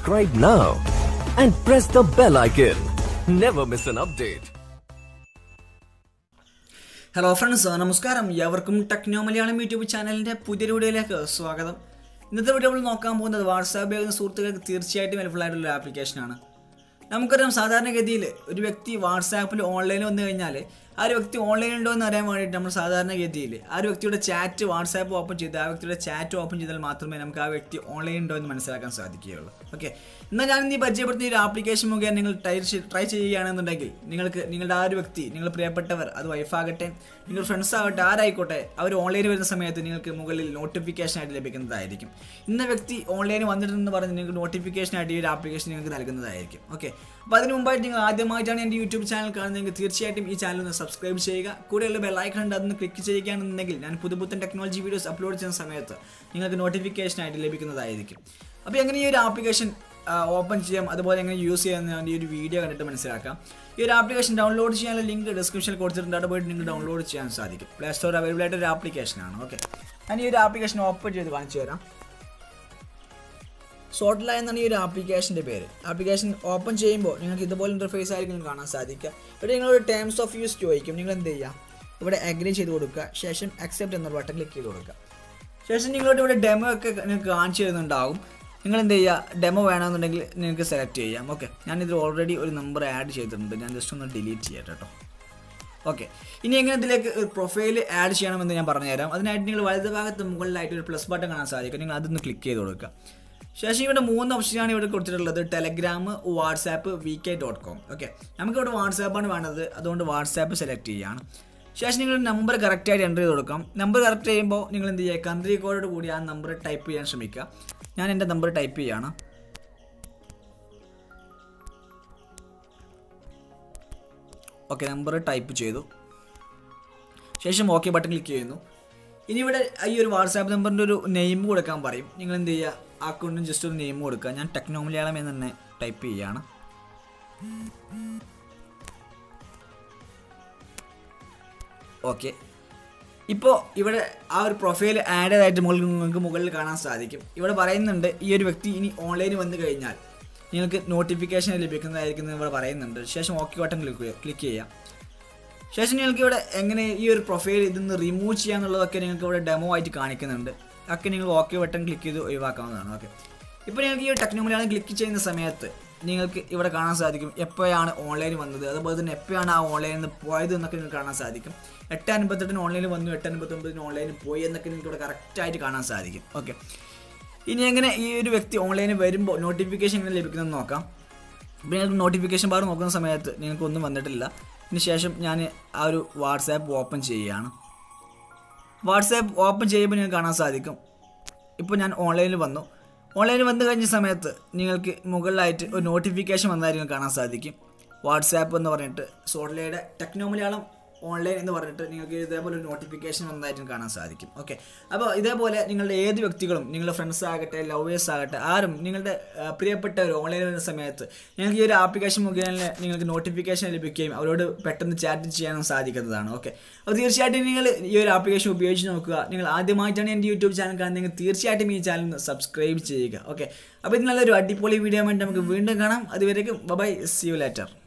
Subscribe now and press the bell icon. Never miss an update. Hello friends നമസ്കാരം എവർക്കും techno Malayalam YouTube ചാനലിൻ്റെ പുതിയൊരു വീഡിയോയിലേക്ക് സ്വാഗതം ഇന്നത്തെ വീഡിയോ നമ്മൾ നോക്കാൻ പോകുന്നത് വാട്സാപ്പ് ഉപയോഗിക്കുന്ന സുഹൃത്തുക്കൾക്ക് തീർച്ചയായിട്ടും ഹെൽപ്ഫുൾ ആയിട്ടുള്ള ഒരു ആപ്ലിക്കേഷനാണ് നമുക്കറിയാം സാധാരണഗതിയിൽ ഒരു വ്യക്തി വാട്സാപ്പിൽ ഓൺലൈനിൽ വന്നു കഴിഞ്ഞാൽ ആ ഒരു വ്യക്തി ഓൺലൈൻ ഉണ്ടോ എന്ന് അറിയാൻ വേണ്ടിയിട്ട് നമ്മൾ സാധാരണഗതിയിൽ ആ ഒരു വ്യക്തിയുടെ ചാറ്റ് വാട്സാപ്പ് ഓപ്പൺ ചെയ്ത് ആ വ്യക്തിയുടെ ചാറ്റ് ഓപ്പൺ ചെയ്താൽ മാത്രമേ നമുക്ക് ആ വ്യക്തി ഓൺലൈൻ ഉണ്ടോ എന്ന് മനസ്സിലാക്കാൻ സാധിക്കുകയുള്ളൂ ഓക്കെ എന്നാൽ ഞാൻ ഇന്ന് ഈ പരിചയപ്പെടുത്തിയ ഒരു ആപ്ലിക്കേഷൻ മുഖേന നിങ്ങൾ ട്രൈ ട്രൈ ചെയ്യുകയാണെന്നുണ്ടെങ്കിൽ നിങ്ങൾക്ക് നിങ്ങളുടെ ആ ഒരു വ്യക്തി നിങ്ങൾ പ്രിയപ്പെട്ടവർ അത് വൈഫാകട്ടെ നിങ്ങൾ ഫ്രണ്ട്സ് ആകട്ടെ ആരായിക്കോട്ടെ അവർ ഓൺലൈനിൽ വരുന്ന സമയത്ത് നിങ്ങൾക്ക് മുകളിൽ നോട്ടിഫിക്കേഷൻ ആയിട്ട് ലഭിക്കുന്നതായിരിക്കും ഇന്ന വ്യക്തി ഓൺലൈനിൽ വന്നിട്ടുണ്ടെന്ന് പറഞ്ഞ് നിങ്ങൾക്ക് നോട്ടിഫിക്കേഷൻ ആയിട്ട് ഈ ഒരു ആപ്ലിക്കേഷൻ നിങ്ങൾക്ക് നൽകുന്നതായിരിക്കും ഓക്കെ അപ്പോൾ അതിന് മുമ്പായിട്ട് നിങ്ങൾ ആദ്യമായിട്ടാണ് എൻ്റെ യൂട്യൂബ് ചാനൽ കാണുന്നതെങ്കിൽ തീർച്ചയായിട്ടും ഈ ചാനൽ ഒന്ന് സബ്സ്ക്രൈബ് ചെയ്യുക കൂടെയുള്ള ബെല്ലൈക്കൺ ഉണ്ട് അതൊന്ന് ക്ലിക്ക് ചെയ്യുകയാണെന്നുണ്ടെങ്കിൽ ഞാൻ പുതുപുത്തൻ ടെക്നോളജി വീഡിയോസ് അപ്ലോഡ് ചെയ്യുന്ന സമയത്ത് നിങ്ങൾക്ക് നോട്ടിഫിക്കേഷൻ ആയിട്ട് ലഭിക്കുന്നതായിരിക്കും അപ്പോൾ എങ്ങനെ ഈ ഒരു ആപ്ലിക്കേഷൻ ഓപ്പൺ ചെയ്യാം അതുപോലെ എങ്ങനെ യൂസ് ചെയ്യാമെന്ന് ഈ ഒരു വീഡിയോ കണ്ടിട്ട് മനസ്സിലാക്കാം ഈ ഒരു ആപ്ലിക്കേഷൻ ഡൗൺലോഡ് ചെയ്യാനുള്ള ലിങ്ക് ഡിസ്ക്രിപ്ഷനിൽ കൊടുത്തിട്ടുണ്ട് അവിടെ പോയിട്ട് നിങ്ങൾക്ക് ഡൗൺലോഡ് ചെയ്യാൻ സാധിക്കും പ്ലേ സ്റ്റോർ അവൈലബിൾ ആയിട്ട് ഒരു ആപ്ലിക്കേഷനാണ് ഓക്കെ ഞാൻ ഈ ഒരു ആപ്ലിക്കേഷൻ ഓപ്പൺ ചെയ്ത് കാണിച്ചു തരാം സോട്ടില എന്നാണ് ഈ ഒരു ആപ്ലിക്കേഷൻ്റെ പേര് ആപ്ലിക്കേഷൻ ഓപ്പൺ ചെയ്യുമ്പോൾ നിങ്ങൾക്ക് ഇതുപോലെ ഇൻ്റർഫേസ് ആയിരിക്കും കാണാൻ സാധിക്കുക ഇവിടെ നിങ്ങളൊരു ടേംസ് ഓഫ് യൂസ് ചോദിക്കും നിങ്ങൾ എന്ത് ചെയ്യുക ഇവിടെ അഗ്രി ചെയ്ത് കൊടുക്കുക ശേഷം അക്സെപ്റ്റ് എന്നൊരു ബട്ടൺ ക്ലിക്ക് ചെയ്ത് കൊടുക്കുക ശേഷം നിങ്ങളോട് ഇവിടെ ഡെമോ ഒക്കെ നിങ്ങൾക്ക് കാണിച്ചു തരുന്നുണ്ടാവും നിങ്ങൾ എന്ത് ചെയ്യുക ഡെമോ വേണമെന്നുണ്ടെങ്കിൽ നിങ്ങൾക്ക് സെലക്ട് ചെയ്യാം ഓക്കെ ഞാനിത് ഓൾറെഡി ഒരു നമ്പർ ആഡ് ചെയ്തിട്ടുണ്ട് ഞാൻ ജസ്റ്റ് ഒന്ന് ഡിലീറ്റ് ചെയ്യട്ടെ കേട്ടോ ഓക്കെ ഇനി എങ്ങനെ ഇതിലേക്ക് ഒരു പ്രൊഫൈൽ ആഡ് ചെയ്യണമെന്ന് ഞാൻ പറഞ്ഞുതരാം അതിനായിട്ട് നിങ്ങൾ വലത് ഭാഗത്ത് മുകളിലായിട്ട് ഒരു പ്ലസ് ബട്ടൺ കാണാൻ സാധിക്കും നിങ്ങൾ അതൊന്ന് ക്ലിക്ക് ചെയ്ത് കൊടുക്കുക ശേഷം ഇവിടെ മൂന്ന് ഓപ്ഷനാണ് ഇവിടെ കൊടുത്തിട്ടുള്ളത് Telegram WhatsApp V K dot com okay നമുക്കിവിടെ വാട്സാപ്പാണ് വേണ്ടത് അതുകൊണ്ട് വാട്സാപ്പ് സെലക്ട് ചെയ്യുകയാണ് ശേഷം നിങ്ങൾ നമ്പർ കറക്റ്റായിട്ട് എൻ്റർ ചെയ്ത് കൊടുക്കാം നമ്പർ കറക്റ്റ് ചെയ്യുമ്പോൾ നിങ്ങൾ എന്ത് ചെയ്യുക കൺട്രി കോഡോട് കൂടി ആ നമ്പർ ടൈപ്പ് ചെയ്യാൻ ശ്രമിക്കുക ഞാൻ എൻ്റെ നമ്പർ ടൈപ്പ് ചെയ്യുകയാണ് ഓക്കെ നമ്പർ ടൈപ്പ് ചെയ്തു ശേഷം ഓക്കെ ബട്ടൺ ക്ലിക്ക് ചെയ്യുന്നു ഇനി ഇവിടെ ഈ ഒരു വാട്സാപ്പ് നമ്പറിൻ്റെ ഒരു നെയിം കൊടുക്കാൻ പറയും നിങ്ങൾ എന്ത് ചെയ്യുക ആ അക്കൗണ്ടിന് ജസ്റ്റ് ഒരു നെയിം കൊടുക്കുക ഞാൻ ടെക്നോ മലയാളം എന്ന് തന്നെ ടൈപ്പ് ചെയ്യുകയാണ് ഓക്കെ ഇപ്പോൾ ഇവിടെ ആ ഒരു പ്രൊഫൈൽ ആഡ് ചെയ്തായിട്ട് മുകളിൽ നിങ്ങൾക്ക് മുകളിൽ കാണാൻ സാധിക്കും ഇവിടെ പറയുന്നുണ്ട് ഈ ഒരു വ്യക്തി ഇനി ഓൺലൈനിൽ വന്നു കഴിഞ്ഞാൽ നിങ്ങൾക്ക് നോട്ടിഫിക്കേഷൻ ലഭിക്കുന്നതായിരിക്കും എന്ന് ഇവിടെ പറയുന്നുണ്ട് ശേഷം ഓക്കെ ബട്ടൺ ക്ലിക്ക് ക്ലിക്ക് ചെയ്യാം ശേഷം നിങ്ങൾക്ക് ഇവിടെ എങ്ങനെ ഈ ഒരു പ്രൊഫൈൽ ഇതിന്ന് റിമൂവ് ചെയ്യാന്നുള്ളതൊക്കെ നിങ്ങൾക്ക് ഇവിടെ ഡെമോ ആയിട്ട് കാണിക്കുന്നുണ്ട് ഒക്കെ നിങ്ങൾ ഓക്കെ ബട്ടൺ ക്ലിക്ക് ചെയ്ത് ഒഴിവാക്കാവുന്നതാണ് ഓക്കെ ഇപ്പോൾ നിങ്ങൾക്ക് ഈ ഒരു ടെക്നോ മലയാളം ക്ലിക്ക് ചെയ്യുന്ന സമയത്ത് നിങ്ങൾക്ക് ഇവിടെ കാണാൻ സാധിക്കും എപ്പോഴാണ് ഓൺലൈൻ വന്നത് അതുപോലെ തന്നെ എപ്പോഴാണ് ആ ഓൺലൈനിൽ നിന്ന് പോയത് എന്നൊക്കെ നിങ്ങൾക്ക് കാണാൻ സാധിക്കും എട്ട് അൻപത്തെട്ടിന് ഓൺലൈനിൽ വന്നു എട്ട് അൻപത്തൊമ്പതിന് ഓൺലൈനിൽ പോയി എന്നൊക്കെ നിങ്ങൾക്ക് ഇവിടെ കറക്റ്റായിട്ട് കാണാൻ സാധിക്കും ഓക്കെ ഇനി എങ്ങനെ ഈ ഒരു വ്യക്തി ഓൺലൈനിൽ വരുമ്പോൾ നോട്ടിഫിക്കേഷൻ എങ്ങനെ ലഭിക്കുന്നതെന്ന് നോക്കാം ഇപ്പോൾ നിങ്ങൾക്ക് നോട്ടിഫിക്കേഷൻ ബാർ നോക്കുന്ന സമയത്ത് നിങ്ങൾക്ക് ഒന്നും വന്നിട്ടില്ല ഇതിന് ശേഷം ഞാൻ ആ ഒരു വാട്സാപ്പ് ഓപ്പൺ ചെയ്യുകയാണ് വാട്സാപ്പ് ഓപ്പൺ ചെയ്യുമ്പോൾ നിങ്ങൾക്ക് കാണാൻ സാധിക്കും ഇപ്പോൾ ഞാൻ ഓൺലൈനിൽ വന്നു ഓൺലൈനിൽ വന്നു കഴിഞ്ഞ സമയത്ത് നിങ്ങൾക്ക് മുകളിലായിട്ട് ഒരു നോട്ടിഫിക്കേഷൻ വന്നതായിരിക്കും കാണാൻ സാധിക്കും വാട്സാപ്പ് എന്ന് പറഞ്ഞിട്ട് സോഡലയുടെ ടെക്നോ മലയാളം ഓൺലൈൻ എന്ന് പറഞ്ഞിട്ട് നിങ്ങൾക്ക് ഇതേപോലെ ഒരു നോട്ടിഫിക്കേഷൻ വന്നതായിട്ടും കാണാൻ സാധിക്കും ഓക്കെ അപ്പോൾ ഇതേപോലെ നിങ്ങളുടെ ഏത് വ്യക്തികളും നിങ്ങളുടെ ഫ്രണ്ട്സ് ആകട്ടെ ലവേഴ്സ് ആകട്ടെ ആരും നിങ്ങളുടെ ആ, പ്രിയപ്പെട്ടവർ ഓൺലൈനിൽ വരുന്ന സമയത്ത് നിങ്ങൾക്ക് ഈ ഒരു ആപ്ലിക്കേഷൻ മുഖേന നിങ്ങൾക്ക് നോട്ടിഫിക്കേഷൻ ലഭിക്കുകയും അവരോട് പെട്ടെന്ന് ചാറ്റ് ചെയ്യാനും സാധിക്കുന്നതാണ് ഓക്കെ അപ്പോൾ തീർച്ചയായിട്ടും നിങ്ങൾ ഈ ഒരു ആപ്ലിക്കേഷൻ ഉപയോഗിച്ച് നോക്കുക നിങ്ങൾ ആദ്യമായിട്ടാണ് എൻ്റെ യൂട്യൂബ് ചാനൽ കാണുന്നതെങ്കിൽ തീർച്ചയായിട്ടും ഈ ചാനൽ സബ്സ്ക്രൈബ് ചെയ്യുക ഓക്കെ അപ്പോൾ ഇത് നല്ലൊരു അടിപൊളി വീഡിയോ ആയിട്ട് നമുക്ക് വീണ്ടും കാണാം അതുവരേക്കും ബൈ സി യു ലേറ്റർ